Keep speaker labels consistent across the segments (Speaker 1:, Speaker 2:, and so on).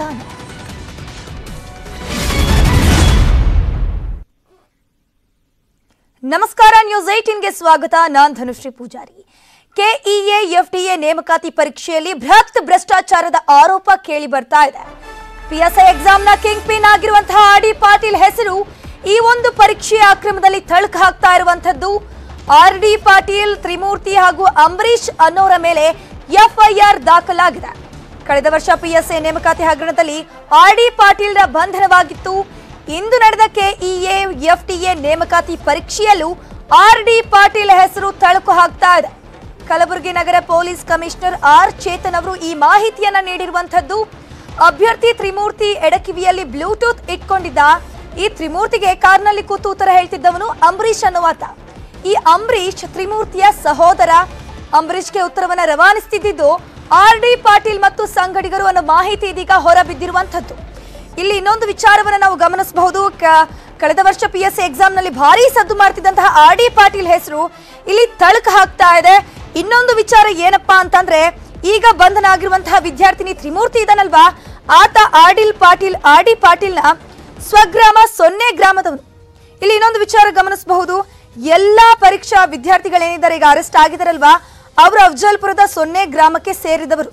Speaker 1: ಸ್ಥಾನ ನಮಸ್ಕಾರ ನ್ಯೂಸ್ ಏಟೀನ್ಗೆ ಸ್ವಾಗತ ನಾನ್ ಧನುಶ್ರೀ ಪೂಜಾರಿ ಕೆಇಎ ಎಫ್ಡಿಎ ನೇಮಕಾತಿ ಪರೀಕ್ಷೆಯಲ್ಲಿ ಬೃಹತ್ ಭ್ರಷ್ಟಾಚಾರದ ಆರೋಪ ಕೇಳಿ ಬರ್ತಾ ಇದೆ ಪಿಎಸ್ಐ ಎಕ್ಸಾಮ್ನ ಕಿಂಗ್ ಪಿನ್ ಆಗಿರುವಂತಹ ಆರ್ ಡಿ ಪಾಟೀಲ್ ಹೆಸರು ಈ ಒಂದು ಪರೀಕ್ಷೆಯ ಅಕ್ರಮದಲ್ಲಿ ಥಳಕ್ ಹಾಕ್ತಾ ಇರುವಂತದ್ದು ಆರ್ ಡಿ ಪಾಟೀಲ್ ತ್ರಿಮೂರ್ತಿ ಹಾಗೂ ಅಂಬರೀಶ್ ಅನ್ನೋರ ಮೇಲೆ ಎಫ್ಐಆರ್ ದಾಖಲಾಗಿದೆ ಕಳೆದ ವರ್ಷ ಪಿಎಸ್ಎ ನೇಮಕಾತಿ ಹಗರಣದಲ್ಲಿ ಆರ್ ಡಿ ಪಾಟೀಲ್ರ ಬಂಧನವಾಗಿತ್ತು ಇಂದು ನಡೆದ ಕೆಇಎ ಎಫ್ಟಿಎ ನೇಮಕಾತಿ ಪರೀಕ್ಷೆಯಲ್ಲೂ ಆರ್ ಡಿ ಪಾಟೀಲ್ ಹೆಸರು ತಳುಕು ಹಾಕ್ತಾ ಇದೆ ಕಲಬುರಗಿ ನಗರ ಪೊಲೀಸ್ ಕಮಿಷನರ್ ಆರ್ ಚೇತನ್ ಅವರು ಈ ಮಾಹಿತಿಯನ್ನ ನೀಡಿರುವಂತದ್ದು ಅಭ್ಯರ್ಥಿ ತ್ರಿಮೂರ್ತಿ ಎಡಕಿವಿಯಲ್ಲಿ ಬ್ಲೂಟೂತ್ ಇಟ್ಕೊಂಡಿದ್ದ ಈ ತ್ರಿಮೂರ್ತಿಗೆ ಕಾರ್ನಲ್ಲಿ ಕೂತು ಉತ್ತರ ಹೇಳ್ತಿದ್ದವನು ಅಂಬರೀಶ್ ಅನ್ನುವಾತ ಈ ಅಂಬರೀಶ್ ತ್ರಿಮೂರ್ತಿಯ ಸಹೋದರ ಅಂಬರೀಷ್ಗೆ ಉತ್ತರವನ್ನ ರವಾನಿಸ್ತಿದ್ದು ಆರ್ ಡಿ ಪಾಟೀಲ್ ಮತ್ತು ಸಂಗಡಿಗರು ಅನ್ನೋ ಮಾಹಿತಿ ಇದೀಗ ಹೊರಬಿದ್ದಿರುವಂತದ್ದು ಇಲ್ಲಿ ಇನ್ನೊಂದು ವಿಚಾರವನ್ನ ನಾವು ಗಮನಿಸಬಹುದು ಕ- ಕಳೆದ ವರ್ಷ ಪಿ ಎಸ್ ಸಿ ಎಕ್ಸಾಮ್ ನಲ್ಲಿ ಭಾರಿ ಸದ್ದು ಮಾಡ್ತಿದ್ದಂತಹ ಆರ್ ಡಿ ಪಾಟೀಲ್ ಹೆಸರು ಇಲ್ಲಿ ತಳಕ್ ಹಾಕ್ತಾ ಇದೆ ಇನ್ನೊಂದು ವಿಚಾರ ಏನಪ್ಪಾ ಅಂತಂದ್ರೆ ಈಗ ಬಂಧನ ಆಗಿರುವಂತಹ ವಿದ್ಯಾರ್ಥಿನಿ ತ್ರಿಮೂರ್ತಿ ಇದನ್ನಲ್ವಾ ಆತ R D Patil R D ಪಾಟೀಲ್ನ ಸ್ವಗ್ರಾಮ ಸೊನ್ನೆ ಗ್ರಾಮದವನು ಇಲ್ಲಿ ಇನ್ನೊಂದು ವಿಚಾರ ಗಮನಿಸಬಹುದು ಎಲ್ಲಾ ಪರೀಕ್ಷಾ ವಿದ್ಯಾರ್ಥಿಗಳೇನಿದ್ದಾರೆ ಈಗ ಅರೆಸ್ಟ್ ಆಗಿದಾರಲ್ವಾ ಅವರು ಅಫ್ಜಲ್ಪುರದ ಸೊನ್ನೆ ಗ್ರಾಮಕ್ಕೆ ಸೇರಿದವರು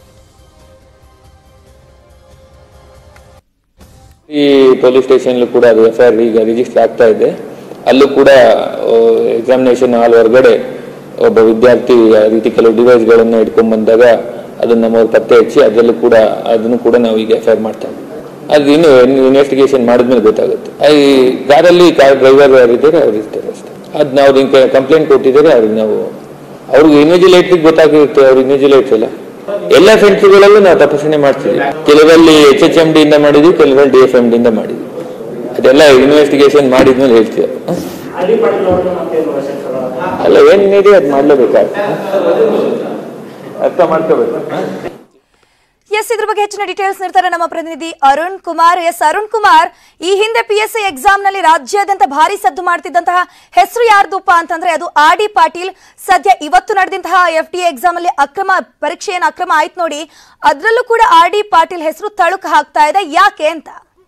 Speaker 2: ಈ ಪೊಲೀಸ್ ಸ್ಟೇಷನ್ ಕೂಡ ಅದು ಎಫ್ ಐ ಆರ್ ಈಗ ರಿಜಿಸ್ಟರ್ ಆಗ್ತಾ ಇದೆ ಅಲ್ಲೂ ಕೂಡ ಎಕ್ಸಾಮಿನೇಷನ್ ಹಾಲ್ ಹೊರಗಡೆ ಒಬ್ಬ ವಿದ್ಯಾರ್ಥಿ ಆ ರೀತಿ ಕೆಲವು ಡಿವೈಸ್ಗಳನ್ನು ಇಟ್ಕೊಂಡ್ ಬಂದಾಗ ಅದನ್ನ ನಮ್ಮವ್ರು ಪತ್ತೆ ಹಚ್ಚಿ ಅದರಲ್ಲೂ ಕೂಡ ಅದನ್ನು ಕೂಡ ನಾವು ಈಗ ಎಫ್ ಐ ಆರ್ ಮಾಡ್ತಾ ಇದ್ದೀವಿ ಅದು ಇನ್ನು ಇನ್ವೆಸ್ಟಿಗೇಷನ್ ಮಾಡಿದ್ಮೇಲೆ ಗೊತ್ತಾಗುತ್ತೆ ಆ, ಈ ಕಾರಲ್ಲಿ ಕಾರ್ ಡ್ರೈವರ್ ಯಾರಿದ್ದಾರೆ ಅವ್ರು ಇರ್ತಾರೆ ಅಷ್ಟೇ ಅದು ನಾವು ಹಿಂಗೆ ಕಂಪ್ಲೇಂಟ್ ಕೊಟ್ಟಿದ್ದಾರೆ ಅವ್ರಿಗೆ ನಾವು ಅವ್ರಿಗೆ ಇನ್ವಿಜಿಲೇಟ್ರಿಗೆ ಗೊತ್ತಾಗಿರುತ್ತೆ ಅವ್ರು ಇನ್ವಿಜಿಲೇಟ್ಸ್ ಎಲ್ಲ ಎಲ್ಲ ಸೆಂಟ್ರ್ಗಳಲ್ಲೂ ನಾವು ತಪಾಸಣೆ ಮಾಡ್ತೀವಿ ಕೆಲವರಲ್ಲಿ ಎಚ್ ಎಚ್ ಎಂ ಡಿ ಇಂದ ಮಾಡಿದ್ವಿ ಕೆಲವರಲ್ಲಿ ಡಿ ಎಫ್ ಎಂ ಡಿ ಇಂದ ಮಾಡಿದ್ವಿ ಅದೆಲ್ಲ ಇನ್ವೆಸ್ಟಿಗೇಷನ್ ಮಾಡಿದ್ಮೇಲೆ ಹೇಳ್ತೀವಿ
Speaker 3: ಅಡಿ ಪಾಟೀಲ್ ಅವ್ರನ್ನ ಮತ್ತೇನು ವಶಕ್ಕೆ ತಗೊಳ್ಳೋದು?
Speaker 2: ಅಲ್ಲ ಏನಿದೆ ಅದು ಮಾಡ್ಲೇಬೇಕಾಗ್ತದೆ ಅರ್ಥ ಮಾಡ್ಕೋಬೇಕು
Speaker 1: ಎಸ್ ಇದ್ರ ಬಗ್ಗೆ ಹೆಚ್ಚಿನ ಡೀಟೇಲ್ಸ್ ನೀಡ್ತಾರೆ ನಮ್ಮ ಪ್ರತಿನಿಧಿ ಅರುಣ್ ಕುಮಾರ್ ಎಸ್ ಅರುಣ್ ಕುಮಾರ್ ಈ ಹಿಂದೆ ಪಿ ಎಸ್ ಐ ಎಕ್ಸಾಮ್ ನಲ್ಲಿ ರಾಜ್ಯಾದ್ಯಂತ ಭಾರಿ ಸದ್ದು ಮಾಡ್ತಿದ್ದಂತಹ ಹೆಸರು ಯಾರ್ದಪ್ಪ ಅಂತಂದ್ರೆ ಅದು ಆರ್ ಡಿ ಪಾಟೀಲ್ ಸದ್ಯ ಇವತ್ತು ನಡೆದಂತಹ ಎಫ್ ಡಿ ಎಕ್ಸಾಮ್ ಅಲ್ಲಿ ಅಕ್ರಮ ಪರೀಕ್ಷೆ ಏನು ಅಕ್ರಮ ಆಯ್ತು ನೋಡಿ ಅದ್ರಲ್ಲೂ ಕೂಡ ಆರ್ ಡಿ ಪಾಟೀಲ್ ಹೆಸರು ತಳುಕು ಹಾಕ್ತಾ ಇದೆ ಯಾಕೆ ಅಂತ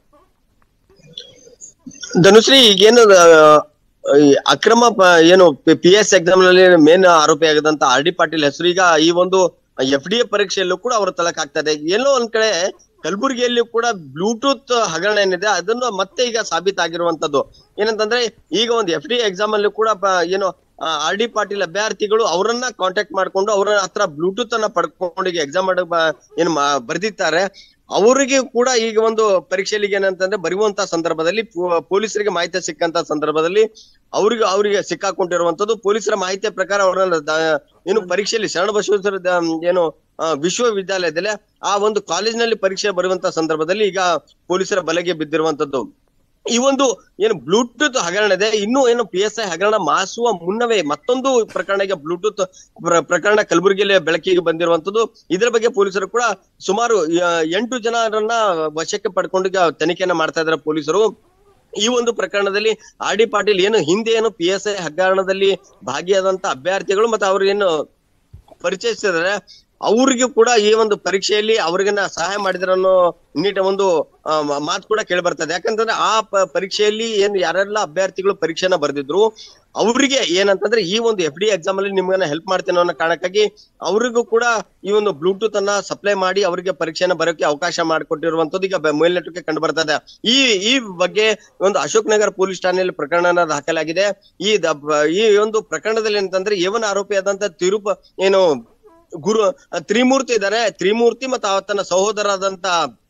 Speaker 4: ಧನುಶ್ರೀ ಈಗೇನು ಆ, ಈ ಅಕ್ರಮ ಪ- ಏನು ಪಿ ಎಸ್ ಎಕ್ಸಾಮ್ ನಲ್ಲಿ ಮೇನ್ ಆರೋಪಿ ಆಗದಂತ ಆರ್ ಡಿ ಪಾಟೀಲ್ ಹೆಸರು ಈಗ ಈ ಒಂದು ಎಫ್ ಡಿ ಎ ಪರೀಕ್ಷೆಯಲ್ಲೂ ಕೂಡ ಅವರ ತಲಕ್ ಆಗ್ತಾ ಇದೆ ಎಲ್ಲೋ ಒಂದ್ ಕಡೆ ಕಲಬುರಗಿಯಲ್ಲಿ ಕೂಡ ಬ್ಲೂಟೂತ್ ಹಗರಣ ಏನಿದೆ ಅದನ್ನು ಮತ್ತೆ ಈಗ ಸಾಬೀತಾಗಿರುವಂತದ್ದು ಏನಂತಂದ್ರೆ ಈಗ ಒಂದು ಎಫ್ ಡಿ ಎಕ್ಸಾಮ್ ಅಲ್ಲೂ ಕೂಡ ಪ- ಏನು ಆರ್ ಡಿ ಪಾಟೀಲ್ ಅಭ್ಯರ್ಥಿಗಳು ಅವರನ್ನ ಕಾಂಟ್ಯಾಕ್ಟ್ ಮಾಡ್ಕೊಂಡು ಅವರ ಹತ್ರ ಬ್ಲೂಟೂತ್ ಅನ್ನ ಪಡ್ಕೊಂಡು ಈಗ ಎಕ್ಸಾಮ್ ಮಾಡ ಏನು ಮಾ- ಬರ್ದಿದ್ದಾರೆ ಅವರಿಗೆ ಕೂಡ ಈಗ ಒಂದು ಪರೀಕ್ಷೆಯಲ್ಲಿ ಏನಂತಂದ್ರೆ ಬರೆಯುವಂತ ಸಂದರ್ಭದಲ್ಲಿ ಪೊ- ಪೊಲೀಸರಿಗೆ ಮಾಹಿತಿ ಸಿಕ್ಕಂತ ಸಂದರ್ಭದಲ್ಲಿ ಅವ್ರಿಗೆ ಅವರಿಗೆ ಸಿಕ್ಕಾಕೊಂಡಿರುವಂತದ್ದು ಪೊಲೀಸರ ಮಾಹಿತಿಯ ಪ್ರಕಾರ ಅವರನ್ನ ದ- ಏನು ಪರೀಕ್ಷೆಯಲ್ಲಿ ಶರಣಬಸವೇಶ್ವರ ದ- ಏನು ಆ, ವಿಶ್ವವಿದ್ಯಾಲಯದಲ್ಲಿ ಆ ಒಂದು ಕಾಲೇಜಿನಲ್ಲಿ ಪರೀಕ್ಷೆ ಬರುವಂತ ಸಂದರ್ಭದಲ್ಲಿ ಈಗ ಪೊಲೀಸರ ಬಲೆಗೆ ಬಿದ್ದಿರುವಂತದ್ದು ಈ ಒಂದು ಏನು ಬ್ಲೂಟೂತ್ ಹಗರಣ ಇದೆ ಇನ್ನು ಏನು ಪಿ ಎಸ್ ಐ ಹಗರಣ ಮಾಸುವ ಮುನ್ನವೇ ಮತ್ತೊಂದು ಪ್ರಕರಣ ಈಗ ಬ್ಲೂಟೂತ್ ಪ್ರ- ಪ್ರಕರಣ ಕಲಬುರಗಿಯಲ್ಲಿ ಬೆಳಕಿಗೆ ಬಂದಿರುವಂತದ್ದು ಇದರ ಬಗ್ಗೆ ಪೊಲೀಸರು ಕೂಡ ಸುಮಾರು ಆ, ಎಂಟು ಜನರನ್ನ ವಶಕ್ಕೆ ಪಡ್ಕೊಂಡು ಈಗ ತನಿಖೆಯನ್ನ ಮಾಡ್ತಾ ಇದ್ದಾರೆ ಪೊಲೀಸರು ಈ ಒಂದು ಪ್ರಕರಣದಲ್ಲಿ ಆರ್ ಡಿ ಪಾಟೀಲ್ ಏನು ಹಿಂದೆ ಏನು ಪಿ ಎಸ್ ಐ ಹಗರಣದಲ್ಲಿ ಭಾಗಿಯಾದಂತ ಅಭ್ಯರ್ಥಿಗಳು ಮತ್ತೆ ಅವ್ರು ಏನು ಪರಿಚಯಿಸಿದರೆ ಅವ್ರಿಗೂ ಕೂಡ ಈ ಒಂದು ಪರೀಕ್ಷೆಯಲ್ಲಿ ಅವ್ರಿಗನ್ನ ಸಹಾಯ ಮಾಡಿದ್ರ ಅನ್ನೋ ನೀಟ ಒಂದು ಆ, ಮ- ಮಾತು ಕೂಡ ಕೇಳಿ ಬರ್ತದೆ ಯಾಕಂತಂದ್ರೆ ಆ ಪ- ಪರೀಕ್ಷೆಯಲ್ಲಿ ಏನು ಯಾರೆಲ್ಲ ಅಭ್ಯರ್ಥಿಗಳು ಪರೀಕ್ಷೆನ ಬರೆದಿದ್ರು ಅವರಿಗೆ ಏನಂತಂದ್ರೆ ಈ ಒಂದು ಎಫ್ ಡಿ ಎಕ್ಸಾಮ್ ಅಲ್ಲಿ ನಿಮ್ಗನ್ನ ಹೆಲ್ಪ್ ಮಾಡ್ತೇನೆ ಅನ್ನೋ ಕಾರಣಕ್ಕಾಗಿ ಅವರಿಗೂ ಕೂಡ ಈ ಒಂದು ಬ್ಲೂಟೂತ್ ಅನ್ನ ಸಪ್ಲೈ ಮಾಡಿ ಅವರಿಗೆ ಪರೀಕ್ಷೆನ ಬರೋಕೆ ಅವಕಾಶ ಮಾಡಿಕೊಟ್ಟಿರುವಂತದ್ದು ಈಗ ಬೆ- ಮೇಲ್ನೋಟಕ್ಕೆ ಕಂಡು ಬರ್ತಾ ಇದೆ ಈ ಈ ಬಗ್ಗೆ ಒಂದು ಅಶೋಕ್ ನಗರ್ ಪೊಲೀಸ್ ಠಾಣೆಯಲ್ಲಿ ಪ್ರಕರಣ ದಾಖಲಾಗಿದೆ ಈ ದ- ಈ ಒಂದು ಪ್ರಕರಣದಲ್ಲಿ ಏನಂತಂದ್ರೆ ಏವನ ಆರೋಪಿಯಾದಂತ ತಿರುಪ ಏನು ಗುರು ತ್ರಿಮೂರ್ತಿ ಇದ್ದಾರೆ ತ್ರಿಮೂರ್ತಿ ಮತ್ತು ಆತನ ಸಹೋದರಾದಂತ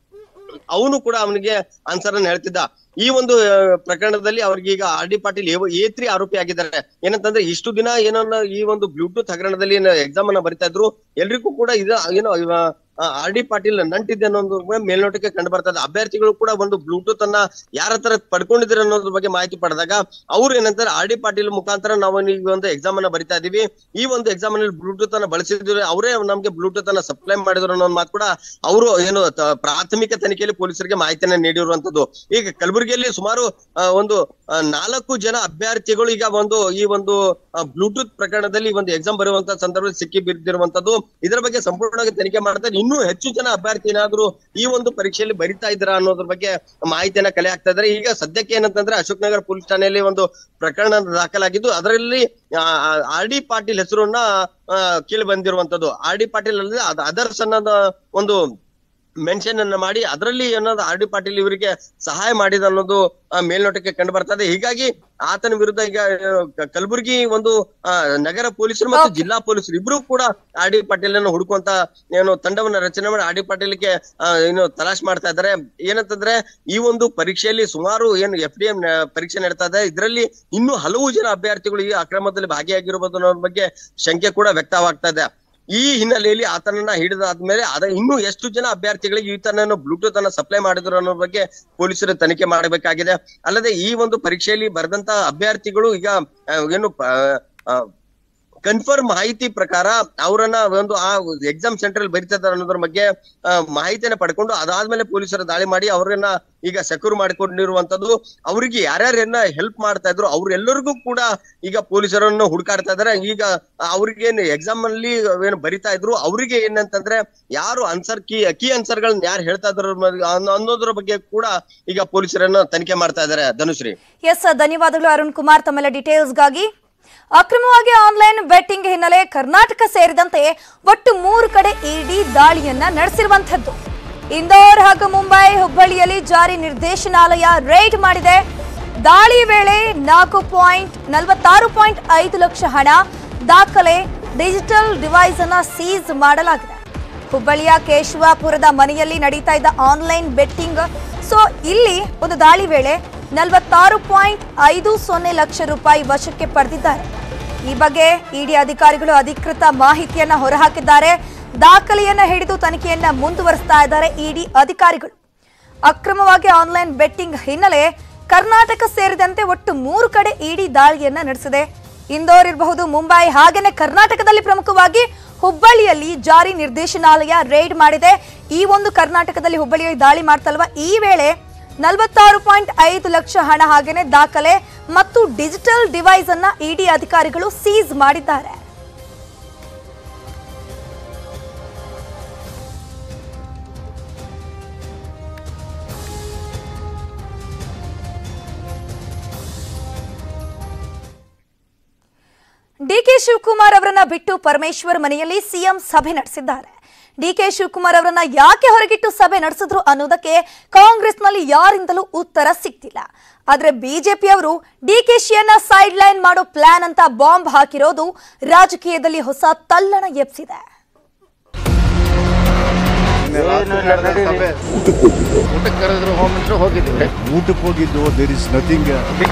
Speaker 4: ಅವನು ಕೂಡ ಅವನಿಗೆ ಆನ್ಸರ್ ಅನ್ನು ಹೇಳ್ತಿದ್ದ ಈ ಒಂದು ಆ, ಪ್ರಕರಣದಲ್ಲಿ ಅವ್ರಿಗೆ ಈಗ R D Patil A three ಆರೋಪಿ ಆಗಿದ್ದಾರೆ ಏನಂತಂದ್ರೆ ಇಷ್ಟು ದಿನ ಏನನ್ನ ಈ ಒಂದು ಬ್ಲೂಟೂತ್ ಹಗರಣದಲ್ಲಿ ಎಕ್ಸಾಮ್ ಅನ್ನ ಬರಿತಾ ಇದ್ರು ಎಲ್ರಿಗೂ ಕೂಡ ಇದು ಏನೋ ಆರ್ ಡಿ ಪಾಟೀಲ್ ನಂಟಿದೆ ಅನ್ನೋದು ಮೇಲ್ನೋಟಕ್ಕೆ ಕಂಡು ಬರ್ತದೆ ಅಭ್ಯರ್ಥಿಗಳು ಕೂಡ ಒಂದು ಬ್ಲೂಟೂತ್ ಅನ್ನ ಯಾರ ಹತ್ರ ಪಡ್ಕೊಂಡಿದ್ರೆ ಅನ್ನೋದ್ರ ಬಗ್ಗೆ ಮಾಹಿತಿ ಪಡೆದಾಗ ಅವ್ರು ಏನಂತಾರೆ ಆರ್ ಡಿ ಪಾಟೀಲ್ ಮುಖಾಂತರ ನಾವು ಈ ಒಂದು ಎಕ್ಸಾಮ್ ಅನ್ನ ಬರಿತಾ ಇದೀವಿ ಈ ಒಂದು ಎಕ್ಸಾಮ್ ನಲ್ಲಿ ಬ್ಲೂಟೂತ್ ಅನ್ನ ಬಳಸಿದ್ರೆ ಅವರೇ ನಮ್ಗೆ ಬ್ಲೂಟೂತ್ ಅನ್ನ ಸಪ್ಲೈ ಮಾಡಿದ್ರು ಅನ್ನೋ ಒಂದು ಮಾತು ಕೂಡ ಅವರು ಏನು ತ- ಪ್ರಾಥಮಿಕ ತನಿಖೆಯಲ್ಲಿ ಪೊಲೀಸರಿಗೆ ಮಾಹಿತಿಯನ್ನ ನೀಡಿರುವಂತದ್ದು ಈಗ ಕಲಬುರಗಿಯಲ್ಲಿ ಸುಮಾರು ಆ, ಒಂದು ಆ, ನಾಲ್ಕು ಜನ ಅಭ್ಯರ್ಥಿಗಳು ಈಗ ಒಂದು ಈ ಒಂದು ಬ್ಲೂಟೂತ್ ಪ್ರಕರಣದಲ್ಲಿ ಒಂದು ಎಕ್ಸಾಮ್ ಬರುವಂತ ಸಂದರ್ಭದಲ್ಲಿ ಸಿಕ್ಕಿ ಬಿದ್ದಿರುವಂತದ್ದು ಇದರ ಬಗ್ಗೆ ಸಂಪೂರ್ಣವಾಗಿ ತನಿಖೆ ಮಾಡ್ತಾರೆ ಇನ್ನೂ ಹೆಚ್ಚು ಜನ ಅಭ್ಯರ್ಥಿ ಏನಾದ್ರು ಈ ಒಂದು ಪರೀಕ್ಷೆಯಲ್ಲಿ ಬರಿತಾ ಇದ್ದೀರಾ ಅನ್ನೋದ್ರ ಬಗ್ಗೆ ಮಾಹಿತಿಯನ್ನ ಕಲೆ ಹಾಕ್ತಾ ಇದ್ದಾರೆ ಈಗ ಸದ್ಯಕ್ಕೆ ಏನಂತಂದ್ರೆ ಅಶೋಕ್ ನಗರ್ ಪೊಲೀಸ್ ಠಾಣೆಯಲ್ಲಿ ಒಂದು ಪ್ರಕರಣ ದಾಖಲಾಗಿದ್ದು ಅದರಲ್ಲಿ ಆರ್ ಡಿ ಪಾಟೀಲ್ ಹೆಸರನ್ನ ಆ, ಕೇಳಿ ಬಂದಿರುವಂತದ್ದು ಆರ್ ಡಿ ಪಾಟೀಲ್ ಅಲ್ಲದೆ ಅದ್- ಅದರ್ಸ್ ಅನ್ನೋದ ಒಂದು ಮೆನ್ಷನ್ ಅನ್ನ ಮಾಡಿ ಅದರಲ್ಲಿ ಅನ್ನೋದು ಆರ್ ಡಿ ಪಾಟೀಲ್ ಇವರಿಗೆ ಸಹಾಯ ಮಾಡಿದ ಅನ್ನೋದು ಆ, ಮೇಲ್ನೋಟಕ್ಕೆ ಕಂಡು ಬರ್ತದೆ ಹೀಗಾಗಿ ಆತನ ವಿರುದ್ಧ ಈಗ ಆ, ಕ- ಕಲಬುರಗಿ ಒಂದು ಆ, ನಗರ ಪೊಲೀಸರು ಮತ್ತು
Speaker 1: Okay.
Speaker 4: ಜಿಲ್ಲಾ ಪೊಲೀಸರು ಇಬ್ರು ಕೂಡ ಆರ್ ಡಿ ಪಾಟೀಲ್ ಅನ್ನು ಹುಡುಕುವಂತ ಏನು ತಂಡವನ್ನ ರಚನೆ ಮಾಡಿ ಆರ್ ಡಿ ಪಾಟೀಲ್ಗೆ ಆ, ಏನು ತಲಾಶ್ ಮಾಡ್ತಾ ಇದ್ದಾರೆ ಏನಂತಂದ್ರೆ ಈ ಒಂದು ಪರೀಕ್ಷೆಯಲ್ಲಿ ಸುಮಾರು ಏನು ಎಫ್ ಡಿ ಎಂ ಪರೀಕ್ಷೆ ನಡೀತಾ ಇದೆ ಇದರಲ್ಲಿ ಇನ್ನೂ ಹಲವು ಜನ ಅಭ್ಯರ್ಥಿಗಳು ಈ ಅಕ್ರಮದಲ್ಲಿ ಭಾಗಿಯಾಗಿರಬಹುದು ಅನ್ನೋ ಬಗ್ಗೆ ಶಂಕೆ ಕೂಡ ವ್ಯಕ್ತವಾಗ್ತಾ ಇದೆ ಈ ಹಿನ್ನೆಲೆಯಲ್ಲಿ ಆತನನ್ನ ಹಿಡಿದಾದ್ಮೇಲೆ ಅದ ಇನ್ನು ಎಷ್ಟು ಜನ ಅಭ್ಯರ್ಥಿಗಳಿಗೆ ಈತನನ್ನು ಬ್ಲೂಟೂತ್ ಅನ್ನ ಸಪ್ಲೈ ಮಾಡಿದ್ರು ಅನ್ನೋ ಬಗ್ಗೆ ಪೊಲೀಸರು ತನಿಖೆ ಮಾಡಬೇಕಾಗಿದೆ ಅಲ್ಲದೆ ಈ ಒಂದು ಪರೀಕ್ಷೆಯಲ್ಲಿ ಬರೆದಂತ ಅಭ್ಯರ್ಥಿಗಳು ಈಗ ಆ, ಏನು ಕನ್ಫರ್ಮ್ ಮಾಹಿತಿ ಪ್ರಕಾರ ಅವರನ್ನ ಒಂದು ಆ ಎಕ್ಸಾಮ್ ಸೆಂಟರ್ ಅಲ್ಲಿ ಬರಿತಾ ಇದ್ದಾರೆ ಅನ್ನೋದ್ರ ಬಗ್ಗೆ ಆ, ಮಾಹಿತಿಯನ್ನ ಪಡ್ಕೊಂಡು ಅದಾದ್ಮೇಲೆ ಪೊಲೀಸರು ದಾಳಿ ಮಾಡಿ ಅವ್ರನ್ನ ಈಗ ಸೆಕ್ಯೂರ್ ಮಾಡಿಕೊಂಡಿರುವಂತದ್ದು ಅವರಿಗೆ ಯಾರ್ಯಾರನ್ನ ಹೆಲ್ಪ್ ಮಾಡ್ತಾ ಇದ್ರು ಅವ್ರೆಲ್ಲರಿಗೂ ಕೂಡ ಈಗ ಪೊಲೀಸರನ್ನು ಹುಡುಕಾಡ್ತಾ ಇದಾರೆ ಈಗ ಅವ್ರಿಗೆ ಎಕ್ಸಾಮ್ ಅಲ್ಲಿ ಏನು ಬರಿತಾ ಇದ್ರು ಅವರಿಗೆ ಏನಂತಂದ್ರೆ ಯಾರು ಆನ್ಸರ್ ಕೀ ಕೀ ಆನ್ಸರ್ ಗಳನ್ನ ಯಾರು ಹೇಳ್ತಾ ಇದ್ರು ಅನ್ನೋ- ಅನ್ನೋದ್ರ ಬಗ್ಗೆ ಕೂಡ ಈಗ ಪೊಲೀಸರನ್ನ ತನಿಖೆ ಮಾಡ್ತಾ ಇದಾರೆ ಧನುಶ್ರೀ
Speaker 1: ಎಸ್ ಧನ್ಯವಾದಗಳು ಅರುಣ್ ಕುಮಾರ್ ತಮ್ಮೆಲ್ಲ ಡೀಟೇಲ್ಸ್ಗಾಗಿ ಅಕ್ರಮವಾಗಿ ಆನ್ಲೈನ್ ಬೆಟ್ಟಿಂಗ್ ಹಿನ್ನೆಲೆ ಕರ್ನಾಟಕ ಸೇರಿದಂತೆ ಒಟ್ಟು ಮೂರು ಕಡೆ ಇಡಿ ದಾಳಿಯನ್ನ ನಡೆಸಿರುವಂತದ್ದು ಇಂದೋರ್ ಹಾಗೂ ಮುಂಬೈ ಹುಬ್ಬಳ್ಳಿಯಲ್ಲಿ ಜಾರಿ ನಿರ್ದೇಶನಾಲಯ ರೇಡ್ ಮಾಡಿದೆ ದಾಳಿ ವೇಳೆ ನಾಲ್ಕು ಪಾಯಿಂಟ್ ನಲವತ್ತಾರು ಪಾಯಿಂಟ್ ಐದು ಲಕ್ಷ ಹಣ ದಾಖಲೆ ಡಿಜಿಟಲ್ ಡಿವೈಸ್ ಅನ್ನ ಸೀಸ್ ಮಾಡಲಾಗಿದೆ ಹುಬ್ಬಳ್ಳಿಯ ಕೇಶವಾಪುರದ ಮನೆಯಲ್ಲಿ ನಡೀತಾ ಇದ್ದ ಆನ್ಲೈನ್ ಬೆಟ್ಟಿಂಗ್ ಸೊ ಇಲ್ಲಿ ಒಂದು ದಾಳಿ ವೇಳೆ ನಲವತ್ತಾರು ಪಾಯಿಂಟ್ ಐದು ಸೊನ್ನೆ ಲಕ್ಷ ರೂಪಾಯಿ ವಶಕ್ಕೆ ಪಡೆದಿದ್ದಾರೆ ಈ ಬಗ್ಗೆ ಇಡಿ ಅಧಿಕಾರಿಗಳು ಅಧಿಕೃತ ಮಾಹಿತಿಯನ್ನ ಹೊರಹಾಕಿದ್ದಾರೆ ದಾಖಲೆಯನ್ನ ಹಿಡಿದು ತನಿಖೆಯನ್ನ ಮುಂದುವರಿಸ್ತಾ ಇದ್ದಾರೆ ಇಡಿ ಅಧಿಕಾರಿಗಳು ಅಕ್ರಮವಾಗಿ ಆನ್ಲೈನ್ ಬೆಟ್ಟಿಂಗ್ ಹಿನ್ನೆಲೆ ಕರ್ನಾಟಕ ಸೇರಿದಂತೆ ಒಟ್ಟು ಮೂರು ಕಡೆ ಇಡಿ ದಾಳಿಯನ್ನ ನಡೆಸಿದೆ ಇಂದೋರ್ ಇರಬಹುದು ಮುಂಬೈ ಹಾಗೇನೆ ಕರ್ನಾಟಕದಲ್ಲಿ ಪ್ರಮುಖವಾಗಿ ಹುಬ್ಬಳ್ಳಿಯಲ್ಲಿ ಜಾರಿ ನಿರ್ದೇಶನಾಲಯ ರೇಡ್ ಮಾಡಿದೆ ಈ ಒಂದು ಕರ್ನಾಟಕದಲ್ಲಿ ಹುಬ್ಬಳ್ಳಿಯಲ್ಲಿ ದಾಳಿ ಮಾಡ್ತಲ್ವಾ ಈ ವೇಳೆ ನಲವತ್ತಾರು ಪಾಯಿಂಟ್ ಐದು ಲಕ್ಷ ಹಣ ಹಾಗೇನೆ ದಾಖಲೆ ಮತ್ತು ಡಿಜಿಟಲ್ ಡಿವೈಸ್ ಅನ್ನ ಇಡಿ ಅಧಿಕಾರಿಗಳು ಸೀಸ್ ಮಾಡಿದ್ದಾರೆ ಡಿಕೆ ಶಿವಕುಮಾರ್ ಅವರನ್ನ ಬಿಟ್ಟು ಪರಮೇಶ್ವರ್ ಮನೆಯಲ್ಲಿ ಸಿಎಂ ಸಭೆ ನಡೆಸಿದ್ದಾರೆ ಡಿಕೆ ಶಿವಕುಮಾರ್ ಅವರನ್ನ ಯಾಕೆ ಹೊರಗಿಟ್ಟು ಸಭೆ ನಡೆಸಿದ್ರು ಅನ್ನೋದಕ್ಕೆ ಕಾಂಗ್ರೆಸ್ನಲ್ಲಿ ಯಾರಿಂದಲೂ ಉತ್ತರ ಸಿಗ್ತಿಲ್ಲ ಆದ್ರೆ ಬಿಜೆಪಿಯವರು ಡಿಕೆಶಿಯನ್ನ ಸೈಡ್ ಲೈನ್ ಮಾಡೋ ಪ್ಲಾನ್ ಅಂತ ಬಾಂಬ್ ಹಾಕಿರೋದು ರಾಜಕೀಯದಲ್ಲಿ ಹೊಸ ತಲ್ಲಣ ಎಬ್ಸಿದೆ
Speaker 5: ಊಟಕ್ಕೆ ಕರೆದ್ರು ಹೋಮ್ ಮಿನಿಸ್ಟರ್ ಹೋಗಿದ್ವಿ
Speaker 6: ಊಟಕ್ಕೆ ಹೋಗಿದ್ದು ದೇರ್ ಇಸ್ ನಥಿಂಗ್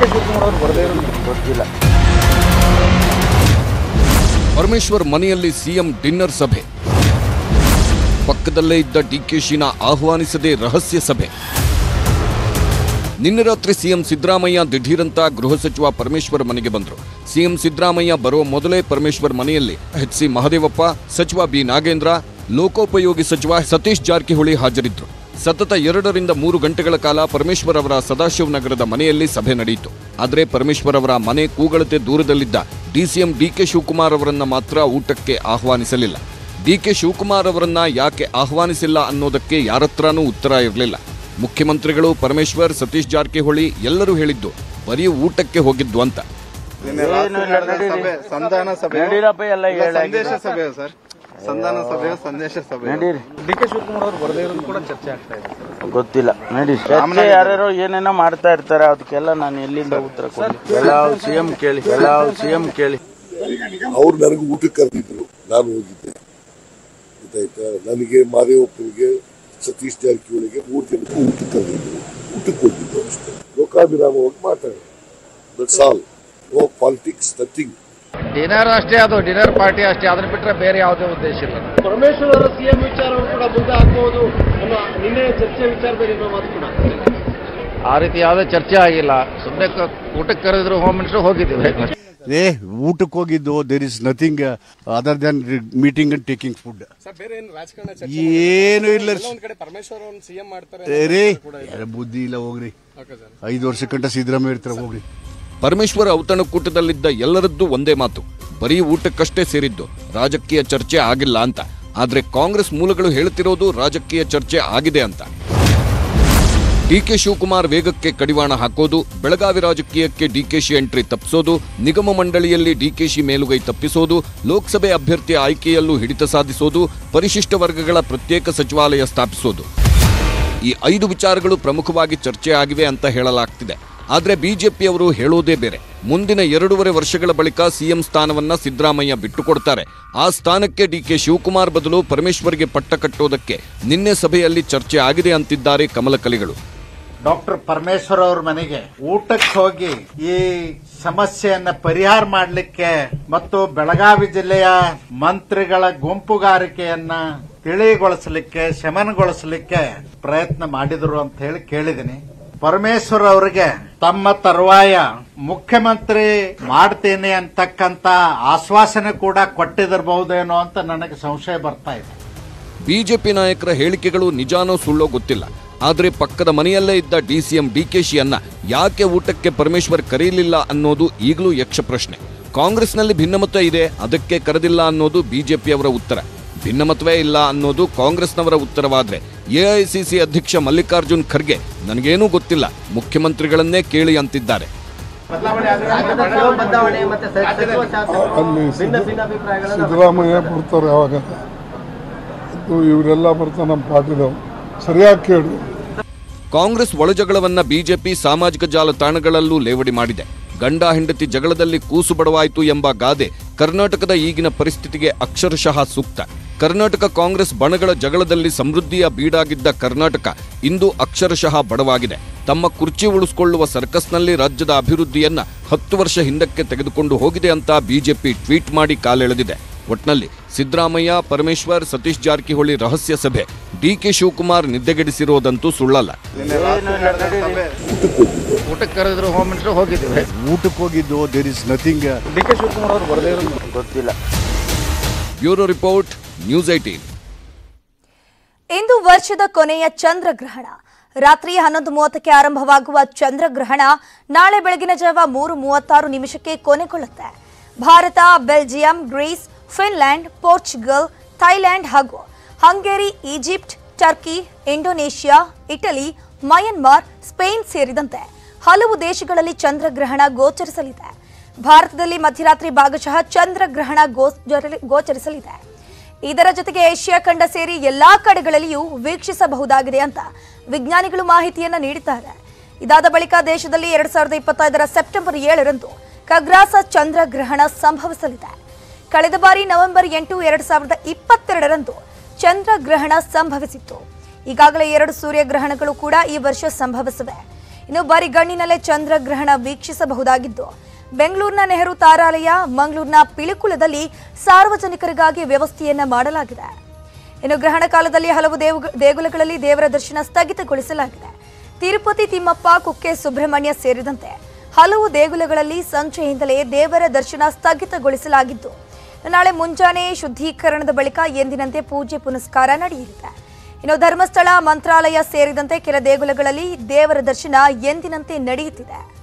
Speaker 7: ಪರಮೇಶ್ವರ್ ಮನೆಯಲ್ಲಿ ಸಿಎಂ ಡಿನ್ನರ್ ಸಭೆ ಪಕ್ಕದಲ್ಲೇ ಇದ್ದ ಡಿಕೆಶಿನ ಆಹ್ವಾನಿಸದೆ ರಹಸ್ಯ ಸಭೆ ನಿನ್ನೆ ರಾತ್ರಿ ಸಿಎಂ ಸಿದ್ದರಾಮಯ್ಯ ದಿಢೀರಂತ ಗೃಹ ಸಚಿವ ಪರಮೇಶ್ವರ್ ಮನೆಗೆ ಬಂದರು ಸಿಎಂ ಸಿದ್ದರಾಮಯ್ಯ ಬರುವ ಮೊದಲೇ ಪರಮೇಶ್ವರ್ ಮನೆಯಲ್ಲಿ ಎಚ್ ಸಿ ಮಹದೇವಪ್ಪ ಸಚಿವ ಬಿ ನಾಗೇಂದ್ರ ಲೋಕೋಪಯೋಗಿ ಸಚಿವ ಸತೀಶ್ ಜಾರಕಿಹೊಳಿ ಹಾಜರಿದ್ದರು ಸತತ ಎರಡರಿಂದ ಮೂರು ಗಂಟೆಗಳ ಕಾಲ ಪರಮೇಶ್ವರ್ ಅವರ ಸದಾಶಿವ್ ನಗರದ ಮನೆಯಲ್ಲಿ ಸಭೆ ನಡೆಯಿತು ಆದರೆ ಪರಮೇಶ್ವರ್ ಅವರ ಮನೆ ಕೂಗಳತೆ ದೂರದಲ್ಲಿದ್ದ ಡಿಸಿಎಂ ಡಿಕೆ ಶಿವಕುಮಾರ್ ಅವರನ್ನ ಮಾತ್ರ ಊಟಕ್ಕೆ ಆಹ್ವಾನಿಸಲಿಲ್ಲ ಡಿಕೆ ಶಿವಕುಮಾರ್ ಅವರನ್ನ ಯಾಕೆ ಆಹ್ವಾನಿಸಿಲ್ಲ ಅನ್ನೋದಕ್ಕೆ ಯಾರತ್ರನೂ ಉತ್ತರ ಇರಲಿಲ್ಲ ಮುಖ್ಯಮಂತ್ರಿಗಳು ಪರಮೇಶ್ವರ್ ಸತೀಶ್ ಜಾರಕಿಹೊಳಿ ಎಲ್ಲರೂ ಹೇಳಿದ್ದು ಬರೀ ಊಟಕ್ಕೆ ಹೋಗಿದ್ದು ಅಂತ
Speaker 6: ಸಭೆ ಸಂಧಾನ ಸಭೆ
Speaker 5: ನಡೀರಪ್ಪ ಎಲ್ಲ
Speaker 6: ಇಲ್ಲ,
Speaker 5: ಹೇಳಾಗಿದೆ.
Speaker 6: ಸಂದೇಶ ಸಭೆ ಸರ್ ಸಂಧಾನ ಸಭೆ ಸಂದೇಶ ಸಭೆ
Speaker 5: ನಡೀರಿ
Speaker 3: ಡಿ ಕೆ ಶಿವಕುಮಾರ್ ಅವರು ಬರದೇ ಇರೋದು ಕೂಡ ಚರ್ಚೆ ಆಗ್ತಾ ಇದೆ
Speaker 5: ಗೊತ್ತಿಲ್ಲ ನಡಿ ಚರ್ಚೆ ಯಾರ್ಯಾರೋ ಏನೇನೋ ಮಾಡ್ತಾ ಇರ್ತಾರೆ ಅದಕ್ಕೆಲ್ಲ ನಾನು ಎಲ್ಲಿಂದ ಉತ್ತರ ಕೊಡ್ಲಿ ಎಲ್ಲ ಸಿಎಂ ಕೇಳಿ ಎಲ್ಲ ಸಿಎಂ ಕೇಳಿ
Speaker 8: ಅವ್ರು ನನಗೆ ಊಟಕ್ಕೆ ಕರೆದಿದ್ರು ನಾನು ಹೋಗಿದ್ದೆ ಗೊತ್ತಾಯ್ತಾ ನನಗೆ ಮಾದೇವಪ್ಪನಿಗೆ ಸತೀಶ್ ಜಾರಕಿಹೊಳಿಗೆ ಮೂರು ಜನಕ್ಕೆ ಊಟಕ್ಕೆ ಕರೆದಿದ್ರು ಊಟಕ್ಕೆ ಹೋಗಿದ್ದು ಅಷ್ಟೇ ಲೋಕಾಭಿರಾಮವಾಗಿ ಮಾತಾಡಿ that's all no politics nothing
Speaker 5: dinner ಅಷ್ಟೇ ಅದು ಡಿನ್ನರ್ ಪಾರ್ಟಿ ಅಷ್ಟೇ ಅದನ್ನ ಬಿಟ್ರೆ ಬೇರೆ ಯಾವುದೇ ಉದ್ದೇಶ ಇಲ್ಲ
Speaker 3: ಪರಮೇಶ್ವರ್ ಅವರ ಸಿಎಂ ವಿಚಾರವನ್ನು ಕೂಡ ಮುಂದೆ ಹಾಕಬಹುದು ಅನ್ನೋ ನಿನ್ನೆ ಚರ್ಚೆ ವಿಚಾರದಲ್ಲಿ ಇರೋ ಮಾತು ಕೂಡ
Speaker 5: ಆ ರೀತಿ ಯಾವುದೇ ಚರ್ಚೆ ಆಗಿಲ್ಲ ಸುಮ್ಮನೆ ಊಟಕ್ಕೆ ಕರೆದ್ರು ಹೋಮ್ ಮಿನಿಸ್ಟರ್ ಹೋಗಿದ್ದೀವಿ
Speaker 6: ಏ ಊಟಕ್ಕೆ ಹೋಗಿದ್ದು there is nothing other than meeting and taking food ಏನು ಇಲ್ಲ ಏ ರೀ ಯಾರ ಬುದ್ಧಿ ಇಲ್ಲ ಹೋಗ್ರಿ ಐದು ವರ್ಷ ಕಂಟ ಸಿದ್ದರಾಮಯ್ಯ ಇರ್ತಾರೆ ಹೋಗ್ರಿ
Speaker 7: ಪರಮೇಶ್ವರ್ ಔತಣಕೂಟದಲ್ಲಿದ್ದ ಎಲ್ಲರದ್ದು ಒಂದೇ ಮಾತು ಬರೀ ಊಟಕ್ಕಷ್ಟೇ ಸೇರಿದ್ದು ರಾಜಕೀಯ ಚರ್ಚೆ ಆಗಿಲ್ಲ ಅಂತ ಆದ್ರೆ ಕಾಂಗ್ರೆಸ್ ಮೂಲಗಳು ಹೇಳುತ್ತಿರೋದು ರಾಜಕೀಯ ಚರ್ಚೆ ಆಗಿದೆ ಅಂತ ಡಿಕೆ ಶಿವಕುಮಾರ್ ವೇಗಕ್ಕೆ ಕಡಿವಾಣ ಹಾಕೋದು ಬೆಳಗಾವಿ ರಾಜಕೀಯಕ್ಕೆ ಡಿಕೆಶಿ ಎಂಟ್ರಿ ತಪ್ಪಿಸೋದು ನಿಗಮ ಮಂಡಳಿಯಲ್ಲಿ ಡಿಕೆಶಿ ಮೇಲುಗೈ ತಪ್ಪಿಸೋದು ಲೋಕಸಭೆ ಅಭ್ಯರ್ಥಿ ಆಯ್ಕೆಯಲ್ಲೂ ಹಿಡಿತ ಸಾಧಿಸೋದು ಪರಿಶಿಷ್ಟ ವರ್ಗಗಳ ಪ್ರತ್ಯೇಕ ಸಚಿವಾಲಯ ಸ್ಥಾಪಿಸೋದು ಈ ಐದು ವಿಚಾರಗಳು ಪ್ರಮುಖವಾಗಿ ಚರ್ಚೆ ಆಗಿವೆ ಅಂತ ಹೇಳಲಾಗ್ತಿದೆ ಆದ್ರೆ ಬಿಜೆಪಿಯವರು ಹೇಳೋದೇ ಬೇರೆ ಮುಂದಿನ ಎರಡೂವರೆ ವರ್ಷಗಳ ಬಳಿಕ ಸಿಎಂ ಸ್ಥಾನವನ್ನ ಸಿದ್ದರಾಮಯ್ಯ ಬಿಟ್ಟುಕೊಡ್ತಾರೆ ಆ ಸ್ಥಾನಕ್ಕೆ ಡಿಕೆ ಶಿವಕುಮಾರ್ ಬದಲು ಪರಮೇಶ್ವರ್ಗೆ ಪಟ್ಟ ಕಟ್ಟೋದಕ್ಕೆ ನಿನ್ನೆ ಸಭೆಯಲ್ಲಿ ಚರ್ಚೆ ಆಗಿದೆ ಅಂತಿದ್ದಾರೆ ಕಮಲಕಲಿಗಳು
Speaker 9: ಡಾಕ್ಟರ್ ಪರಮೇಶ್ವರ್ ಅವ್ರ ಮನೆಗೆ ಊಟಕ್ಕೆ ಹೋಗಿ ಈ ಸಮಸ್ಯೆಯನ್ನ ಪರಿಹಾರ ಮಾಡಲಿಕ್ಕೆ ಮತ್ತು ಬೆಳಗಾವಿ ಜಿಲ್ಲೆಯ ಮಂತ್ರಿಗಳ ಗುಂಪುಗಾರಿಕೆಯನ್ನ ತಿಳಿಗೊಳಿಸಲಿಕ್ಕೆ ಶಮನಗೊಳಿಸಲಿಕ್ಕೆ ಪ್ರಯತ್ನ ಮಾಡಿದ್ರು ಅಂತ ಹೇಳಿ ಕೇಳಿದ್ದೀನಿ ಪರಮೇಶ್ವರ್ ಅವರಿಗೆ ತಮ್ಮ ತರುವಾಯ ಮುಖ್ಯಮಂತ್ರಿ ಮಾಡ್ತೇನೆ ಅಂತಕ್ಕಂತ ಆಶ್ವಾಸನೆ ಕೂಡ ಕೊಟ್ಟಿದಿರಬಹುದೇನೋ ಅಂತ ನನಗೆ ಸಂಶಯ ಬರ್ತಾ ಇದೆ
Speaker 7: ಬಿಜೆಪಿ ನಾಯಕರ ಹೇಳಿಕೆಗಳು ನಿಜಾನೋ ಸುಳ್ಳೋ ಗೊತ್ತಿಲ್ಲ ಆದ್ರೆ ಪಕ್ಕದ ಮನೆಯಲ್ಲೇ ಇದ್ದ ಡಿಸಿಎಂ ಡಿಕೆಶಿಯನ್ನ ಯಾಕೆ ಊಟಕ್ಕೆ ಪರಮೇಶ್ವರ್ ಕರೆಯಲಿಲ್ಲ ಅನ್ನೋದು ಈಗಲೂ ಯಕ್ಷ ಪ್ರಶ್ನೆ ಕಾಂಗ್ರೆಸ್ನಲ್ಲಿ ಭಿನ್ನಮತ ಇದೆ ಅದಕ್ಕೆ ಕರೆದಿಲ್ಲ ಅನ್ನೋದು ಬಿಜೆಪಿಯವರ ಉತ್ತರ ಭಿನ್ನಮತವೇ ಇಲ್ಲ ಅನ್ನೋದು ಕಾಂಗ್ರೆಸ್ನವರ ಉತ್ತರವಾದ್ರೆ ಎಐಸಿಸಿ ಅಧ್ಯಕ್ಷ ಮಲ್ಲಿಕಾರ್ಜುನ್ ಖರ್ಗೆ ನನಗೇನೂ ಗೊತ್ತಿಲ್ಲ ಮುಖ್ಯಮಂತ್ರಿಗಳನ್ನೇ ಕೇಳಿ ಅಂತಿದ್ದಾರೆ
Speaker 8: ಅಲ್ಲಿ ಸಿದ್ದರಾಮಯ್ಯ ಬರ್ತಾರೆ ಯಾವಾಗ ಅದು ಇವರೆಲ್ಲ ಬರ್ತಾರೆ ನಮ್ಮ ಪಾರ್ಟಿದವ್ರು ಸರಿಯಾಗಿ ಕೇಳಿ
Speaker 7: ಕಾಂಗ್ರೆಸ್ ಒಳಜಗಳವನ್ನ ಬಿಜೆಪಿ ಸಾಮಾಜಿಕ ಜಾಲತಾಣಗಳಲ್ಲೂ ಲೇವಡಿ ಮಾಡಿದೆ ಗಂಡ ಹೆಂಡತಿ ಜಗಳದಲ್ಲಿ ಕೂಸು ಬಡವಾಯಿತು ಎಂಬ ಗಾದೆ ಕರ್ನಾಟಕದ ಈಗಿನ ಪರಿಸ್ಥಿತಿಗೆ ಅಕ್ಷರಶಃ ಸೂಕ್ತ ಕರ್ನಾಟಕ ಕಾಂಗ್ರೆಸ್ ಬಣಗಳ ಜಗಳದಲ್ಲಿ ಸಮೃದ್ಧಿಯ ಬೀಡಾಗಿದ್ದ ಕರ್ನಾಟಕ ಇಂದು ಅಕ್ಷರಶಃ ಬಡವಾಗಿದೆ ತಮ್ಮ ಕುರ್ಚಿ ಉಳಿಸಿಕೊಳ್ಳುವ ಸರ್ಕಸ್ನಲ್ಲಿ ರಾಜ್ಯದ ಅಭಿವೃದ್ಧಿಯನ್ನ ಹತ್ತು ವರ್ಷ ಹಿಂದಕ್ಕೆ ತೆಗೆದುಕೊಂಡು ಹೋಗಿದೆ ಅಂತ ಬಿಜೆಪಿ ಟ್ವೀಟ್ ಮಾಡಿ ಕಾಲೆಳೆದಿದೆ ಒಟ್ನಲ್ಲಿ ಸಿದ್ದರಾಮಯ್ಯ ಪರಮೇಶ್ವರ್ ಸತೀಶ್ ಜಾರಕಿಹೊಳಿ ರಹಸ್ಯ ಸಭೆ ಡಿಕೆ ಶಿವಕುಮಾರ್ ನಿದ್ದೆಗೆಡಿಸಿರೋದಂತೂ ಸುಳ್ಳಲ್ಲ
Speaker 5: ಊಟಕ್ಕೆ ಕರೆದ್ರು ಹೋಮ್ ಮಿನಿಸ್ಟರ್ ಹೋಗಿದ್ದೀವಿ
Speaker 6: ಊಟಕ್ಕೆ ಹೋಗಿದ್ದು there is nothing
Speaker 5: D K Shivakumar ಅವ್ರು ಬರದೇ ಇರೋದು ಗೊತ್ತಿಲ್ಲ
Speaker 7: ಬ್ಯೂರೋ ರಿಪೋರ್ಟ್ ನ್ಯೂಸ್ ಏಟೀನ್
Speaker 1: ಇಂದು ವರ್ಷದ ಕೊನೆಯ ಚಂದ್ರಗ್ರಹಣ ರಾತ್ರಿ ಹನ್ನೊಂದು ಮೂವತ್ತಕ್ಕೆ ಆರಂಭವಾಗುವ ಚಂದ್ರಗ್ರಹಣ ನಾಳೆ ಬೆಳಗಿನ ಜಾವ ಮೂರು ಮೂವತ್ತಾರು ನಿಮಿಷಕ್ಕೆ ಕೊನೆಗೊಳ್ಳುತ್ತೆ ಭಾರತ Belgium Greece Finland Portugal Thailand ಹಾಗೂ Hungary Egypt Turkey Indonesia Italy Myanmar Spain ಸೇರಿದಂತೆ ಹಲವು ದೇಶಗಳಲ್ಲಿ ಚಂದ್ರಗ್ರಹಣ ಗೋಚರಿಸಲಿದೆ ಭಾರತದಲ್ಲಿ ಮಧ್ಯರಾತ್ರಿ ಭಾಗಶಃ ಚಂದ್ರಗ್ರಹಣ ಗೋಚರ- ಗೋಚರಿಸಲಿದೆ ಇದರ ಜೊತೆಗೆ ಏಷ್ಯಾ ಖಂಡ ಸೇರಿ ಎಲ್ಲಾ ಕಡೆಗಳಲ್ಲಿಯೂ ವೀಕ್ಷಿಸಬಹುದಾಗಿದೆ ಅಂತ ವಿಜ್ಞಾನಿಗಳು ಮಾಹಿತಿಯನ್ನ ನೀಡಿದ್ದಾರೆ ಇದಾದ ಬಳಿಕ ದೇಶದಲ್ಲಿ ಎರಡ್ ಸಾವಿರದ ಇಪ್ಪತ್ತೈದರ ಸೆಪ್ಟೆಂಬರ್ ಏಳರಂದು ಖಗ್ರಾಸ ಚಂದ್ರಗ್ರಹಣ ಸಂಭವಿಸಲಿದೆ ಕಳೆದ ಬಾರಿ ನವೆಂಬರ್ ಎಂಟು ಎರಡ್ ಸಾವಿರದ ಇಪ್ಪತ್ತೆರಡರಂದು ಚಂದ್ರಗ್ರಹಣ ಸಂಭವಿಸಿತ್ತು ಈಗಾಗಲೇ ಎರಡು ಸೂರ್ಯಗ್ರಹಣಗಳು ಕೂಡ ಈ ವರ್ಷ ಸಂಭವಿಸಿವೆ ಇನ್ನು ಬರಿಗಣ್ಣಿನಲ್ಲೇ ಚಂದ್ರಗ್ರಹಣ ವೀಕ್ಷಿಸಬಹುದಾಗಿದ್ದು ಬೆಂಗಳೂರಿನ ನೆಹರು ತಾರಾಲಯ ಮಂಗಳೂರಿನ ಪಿಲಿಕುಳದಲ್ಲಿ ಸಾರ್ವಜನಿಕರಿಗಾಗಿ ವ್ಯವಸ್ಥೆಯನ್ನ ಮಾಡಲಾಗಿದೆ ಇನ್ನು ಗ್ರಹಣ ಕಾಲದಲ್ಲಿ ಹಲವು ದೇವು- ದೇಗುಲಗಳಲ್ಲಿ ದೇವರ ದರ್ಶನ ಸ್ಥಗಿತಗೊಳಿಸಲಾಗಿದೆ ತಿರುಪತಿ ತಿಮ್ಮಪ್ಪ ಕುಕ್ಕೆ ಸುಬ್ರಹ್ಮಣ್ಯ ಸೇರಿದಂತೆ ಹಲವು ದೇಗುಲಗಳಲ್ಲಿ ಸಂಜೆಯಿಂದಲೇ ದೇವರ ದರ್ಶನ ಸ್ಥಗಿತಗೊಳಿಸಲಾಗಿದ್ದು ನಾಳೆ ಮುಂಜಾನೆ ಶುದ್ಧೀಕರಣದ ಬಳಿಕ ಎಂದಿನಂತೆ ಪೂಜೆ ಪುನಸ್ಕಾರ ನಡೆಯಲಿದೆ ಇನ್ನು ಧರ್ಮಸ್ಥಳ ಮಂತ್ರಾಲಯ ಸೇರಿದಂತೆ ಕೆಲ ದೇಗುಲಗಳಲ್ಲಿ ದೇವರ ದರ್ಶನ ಎಂದಿನಂತೆ ನಡೆಯುತ್ತಿದೆ